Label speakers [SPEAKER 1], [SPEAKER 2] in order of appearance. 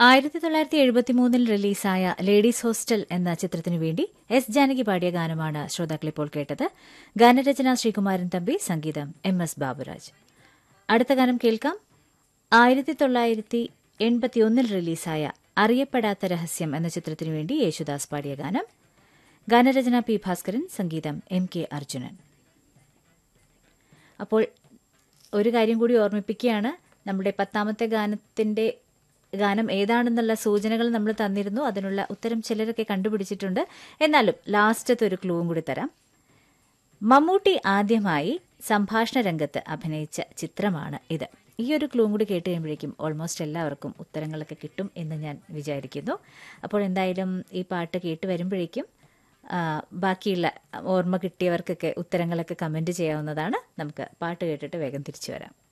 [SPEAKER 1] ആയിരത്തി തൊള്ളായിരത്തി എഴുപത്തി മൂന്നിൽ റിലീസായ ലേഡീസ് ഹോസ്റ്റൽ എന്ന ചിത്രത്തിനു വേണ്ടി എസ് ജാനകി പാടിയ ഗാനമാണ് ശ്രോതാക്കൾ ഇപ്പോൾ കേട്ടത് ഗാനരചന ശ്രീകുമാരൻ തമ്പി സംഗീതം എം എസ് ബാബുരാജ് അടുത്ത ഗാനം കേൾക്കാം ആയിരത്തി തൊള്ളായിരത്തി എൺപത്തിയൊന്നിൽ റിലീസായ അറിയപ്പെടാത്ത രഹസ്യം എന്ന ചിത്രത്തിനു വേണ്ടി യേശുദാസ് പാടിയ ഗാനം ഗാനരചന പി ഭാസ്കരൻ സംഗീതം എം കെ അർജുനൻ അപ്പോൾ ഒരു കാര്യം കൂടി ഓർമ്മിപ്പിക്കുകയാണ് നമ്മുടെ പത്താമത്തെ ഗാനത്തിന്റെ ഗാനം ഏതാണെന്നുള്ള സൂചനകൾ നമ്മൾ തന്നിരുന്നു അതിനുള്ള ഉത്തരം ചിലരൊക്കെ കണ്ടുപിടിച്ചിട്ടുണ്ട് എന്നാലും ലാസ്റ്റത്തെ ഒരു ക്ലൂവും കൂടി തരാം മമ്മൂട്ടി ആദ്യമായി സംഭാഷണ രംഗത്ത് അഭിനയിച്ച ചിത്രമാണ് ഇത് ഈ ഒരു ക്ലൂവും കൂടി കേട്ട് കഴിയുമ്പോഴേക്കും ഓൾമോസ്റ്റ് എല്ലാവർക്കും ഉത്തരങ്ങളൊക്കെ കിട്ടും എന്ന് ഞാൻ വിചാരിക്കുന്നു അപ്പോൾ എന്തായാലും ഈ പാട്ട് കേട്ട് വരുമ്പോഴേക്കും ആ, ബാക്കിയുള്ള ഓർമ്മ കിട്ടിയവർക്കൊക്കെ ഉത്തരങ്ങളൊക്കെ കമൻറ്റ് ചെയ്യാവുന്നതാണ് നമുക്ക് പാട്ട് കേട്ടിട്ട് വേഗം തിരിച്ചു വരാം